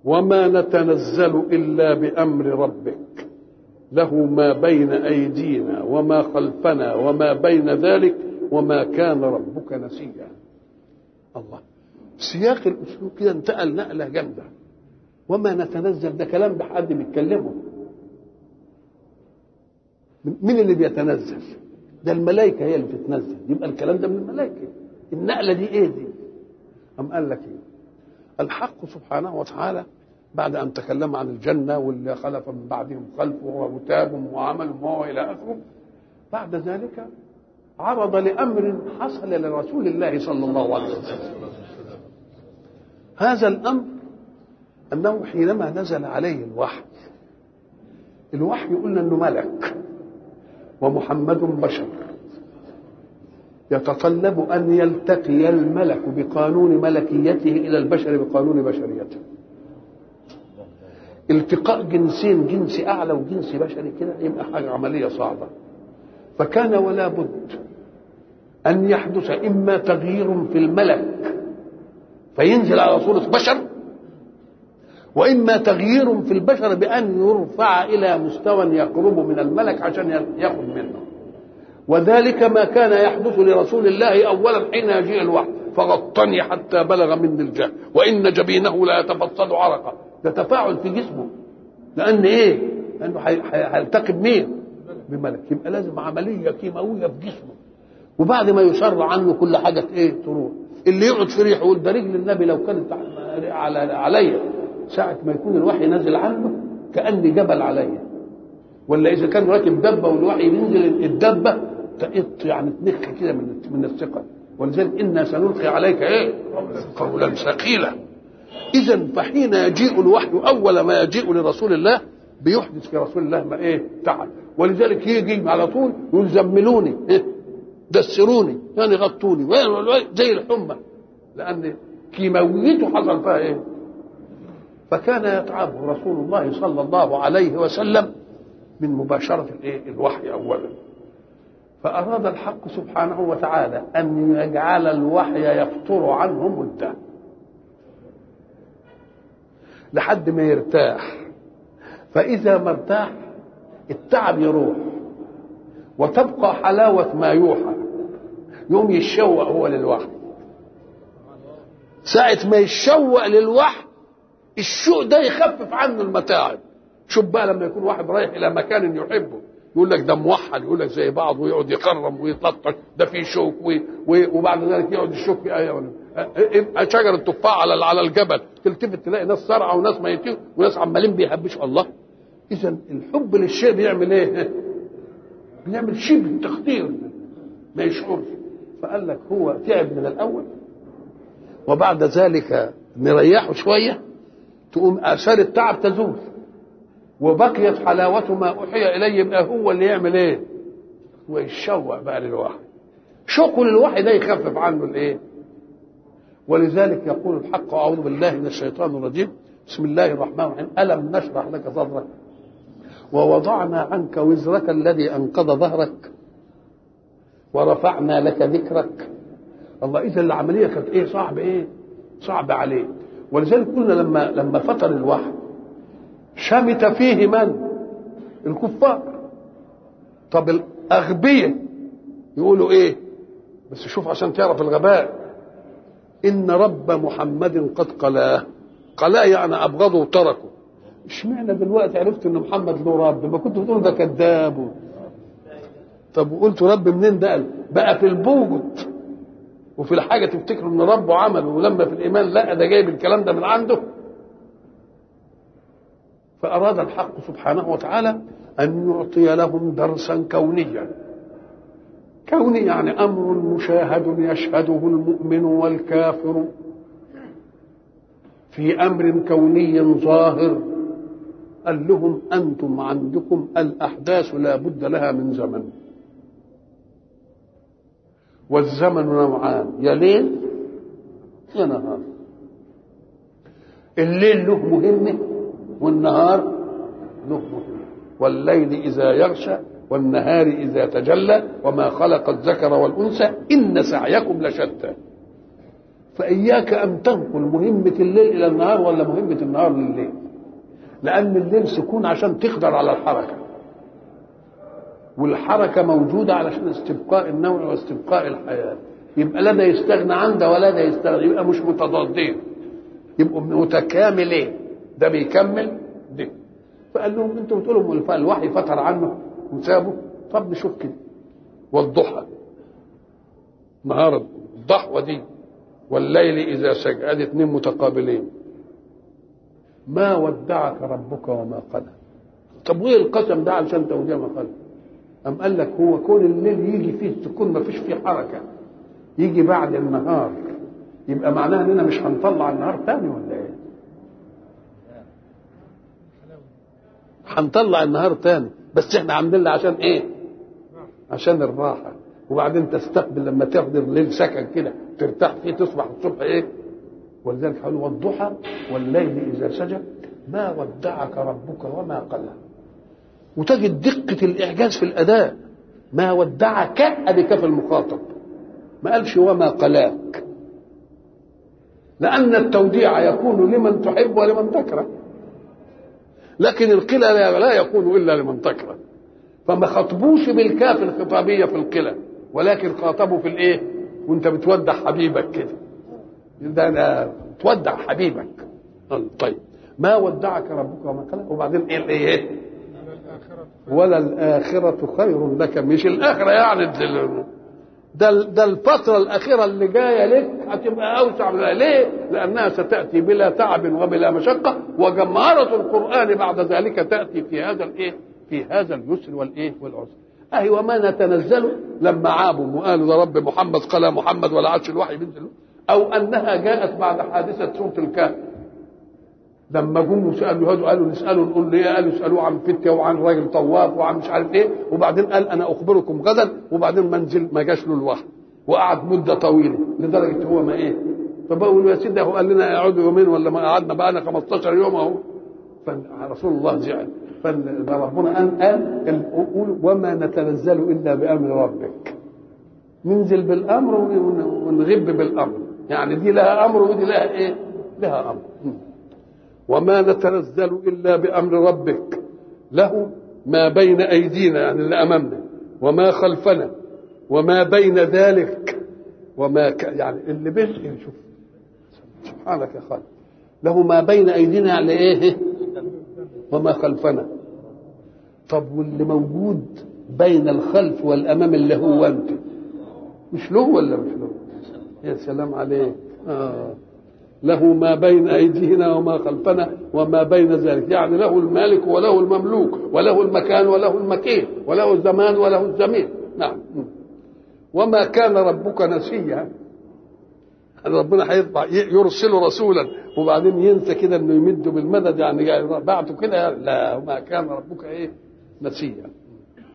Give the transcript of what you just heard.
وما نتنزل الا بامر ربك له ما بين ايدينا وما خلفنا وما بين ذلك وما كان ربك نسيا الله سياق الاسلوب كده انتقل نقله جامده وما نتنزل ده كلام بحد بيتكلمه مين اللي بيتنزل ده الملائكه هي اللي بتتنزل يبقى الكلام ده من الملائكه النقله دي ايه دي أم قال لك ايه الحق سبحانه وتعالى بعد ان تكلم عن الجنه واللي خلف من بعدهم خلف وتابهم وعملهم والى اخره بعد ذلك عرض لامر حصل لرسول الله صلى الله عليه وسلم هذا الامر انه حينما نزل عليه الوحي الوحي قلنا انه ملك ومحمد بشر يتطلب ان يلتقي الملك بقانون ملكيته الى البشر بقانون بشريته التقاء جنسين جنس اعلى وجنس بشري كده يبقى حاجه عمليه صعبه فكان ولا بد ان يحدث اما تغيير في الملك فينزل على صوره بشر واما تغيير في البشر بان يرفع الى مستوى يقرب من الملك عشان ياخذ منه وذلك ما كان يحدث لرسول الله اولا حين يجيء الوحي فغطني حتى بلغ مني الجهل وان جبينه لا يتفصل عرقا ده تفاعل في جسمه لان ايه؟ لانه هيلتقي بمين؟ بملك يبقى لازم عمليه كيماويه في جسمه وبعد ما يشر عنه كل حاجه ايه؟ تروح اللي يقعد في ريحه يقول ده رجل النبي لو كانت على عليا ساعة ما يكون الوحي نازل عنه كأني جبل عليا ولا إذا كان راكب دبة والوحي بينزل الدبة تقط يعني تنخ كده من من الثقة ولذلك إنا سنلقي عليك إيه؟ قولا ثقيلا إذا فحين يجيء الوحي أول ما يجيء لرسول الله بيحدث في رسول الله ما إيه؟ تعب ولذلك يجي على طول يقول زملوني إيه؟ دسروني يعني غطوني زي الحمى لأن كيماويته حصل فيها إيه؟ فكان يتعبه رسول الله صلى الله عليه وسلم من مباشرة الإيه؟ الوحي أولا فأراد الحق سبحانه وتعالى أن يجعل الوحي يفتر عنه مدة لحد ما يرتاح فإذا ما ارتاح التعب يروح وتبقى حلاوة ما يوحى يوم يتشوق هو للوحي ساعة ما يتشوق للوحي الشوق ده يخفف عنه المتاعب شوف بقى لما يكون واحد رايح الى مكان يحبه يقول لك ده موحد يقول لك زي بعض ويقعد يكرم ويتلطش ده فيه شوك وبعد ذلك يقعد الشوك في ايه شجر التفاح على على الجبل تلتفت تلاقي ناس صرعى وناس ميتين وناس عمالين بيهبشوا الله اذا الحب للشيء بيعمل ايه؟ بيعمل شبه تخدير ما يشعرش فقال لك هو تعب من الاول وبعد ذلك نريحه شويه تقوم اثار التعب تزول وبقيت حلاوة ما أوحي إليه يبقى هو اللي يعمل إيه؟ ويتشوق بقى للوحي. شوقه للوحي ده يخفف عنه الإيه؟ ولذلك يقول الحق أعوذ بالله من الشيطان الرجيم بسم الله الرحمن الرحيم ألم نشرح لك صدرك ووضعنا عنك وزرك الذي أنقض ظهرك ورفعنا لك ذكرك الله إذا العملية كانت إيه صعب إيه؟ صعب عليه ولذلك قلنا لما لما فطر الوحي شمت فيه من الكفار طب الأغبية يقولوا ايه بس شوف عشان تعرف الغباء إن رب محمد قد قلاه قلاه يعني أبغضه وتركه اشمعنى دلوقتي عرفت ان محمد له رب ما كنت بتقول ده كذاب طب وقلت رب منين ده بقى في البوجد وفي الحاجه تفتكروا ان ربه عمله ولما في الايمان لا ده جايب الكلام ده من عنده فأراد الحق سبحانه وتعالى أن يعطي لهم درسا كونيا كوني يعني أمر مشاهد يشهده المؤمن والكافر في أمر كوني ظاهر قال لهم أنتم عندكم الأحداث لا بد لها من زمن والزمن نوعان يا ليل يا نهار الليل له مهمه والنهار له مهمة والليل إذا يغشى والنهار إذا تجلى وما خلق الذكر والأنثى إن سعيكم لشتى فإياك أن تنقل مهمة الليل إلى النهار ولا مهمة النهار لليل لأن الليل سكون عشان تقدر على الحركة والحركة موجودة علشان استبقاء النوع واستبقاء الحياة يبقى لا ده يستغنى عن ده ولا ده يستغنى يبقى مش متضادين يبقوا متكاملين ده بيكمل ده فقال لهم انتوا بتقولوا الوحي فتر عنه وسابه طب نشوف كده والضحى نهار الضحوة دي والليل إذا سجى ادي اتنين متقابلين ما ودعك ربك وما قلى طب وايه القسم ده علشان توديع ما قلى أم قال لك هو كون الليل يجي فيه سكون ما فيش فيه حركة يجي بعد النهار يبقى معناها اننا مش هنطلع النهار تاني ولا ايه؟ هنطلع النهار تاني بس احنا عاملين عشان ايه؟ عشان الراحة وبعدين تستقبل لما تاخد الليل سكن كده ترتاح فيه تصبح الصبح ايه؟ ولذلك قالوا والضحى والليل اذا سجى ما ودعك ربك وما قلى وتجد دقة الإعجاز في الأداء ما ودعك أدي كف المخاطب ما قالش وما قلاك لأن التوديع يكون لمن تحب ولمن تكره لكن القلة لا يكون إلا لمن تكره فما خطبوش بالكاف الخطابية في القلة ولكن خاطبوا في الإيه وأنت بتودع حبيبك كده ده أنا تودع حبيبك طيب ما ودعك ربك وما قلاك وبعدين إيه الإيه ولا الآخرة خير لك مش الآخرة يعني ده ده الفترة الأخيرة اللي جاية لك هتبقى أوسع منها ليه؟ لأنها ستأتي بلا تعب وبلا مشقة وجمهرة القرآن بعد ذلك تأتي في هذا الإيه؟ في هذا اليسر والإيه؟ والعسر. أهي وما نتنزل لما عابوا وقالوا ده رب محمد قال محمد ولا عادش الوحي بينزل أو أنها جاءت بعد حادثة سورة الكهف لما جم وسالوا هذا قالوا نساله نقول له ايه قالوا اسالوه عن فتيه وعن راجل طواف وعن مش عارف ايه وبعدين قال انا اخبركم غدا وبعدين ما نزل ما جاش له الوحي وقعد مده طويله لدرجه هو ما ايه فبقول له يا سيدي هو قال لنا اقعدوا يومين ولا ما قعدنا بقى 15 يوم اهو فرسول الله زعل فربنا قال قال قول وما نتنزل الا بامر ربك ننزل بالامر ونغب بالامر يعني دي لها امر ودي لها ايه؟ لها امر وما نتنزل الا بامر ربك له ما بين ايدينا يعني اللي امامنا وما خلفنا وما بين ذلك وما ك... يعني اللي بين شوف سبحانك يا خالد له ما بين ايدينا يعني ايه وما خلفنا طب واللي موجود بين الخلف والامام اللي هو انت مش له ولا مش له يا سلام عليك آه. له ما بين أيدينا وما خلفنا وما بين ذلك يعني له المالك وله المملوك وله المكان وله المكين وله الزمان وله الزمين نعم وما كان ربك نسيا ربنا هيطبع يرسل رسولا وبعدين ينسى كده انه يمد بالمدد يعني بعته كده لا وما كان ربك ايه نسيا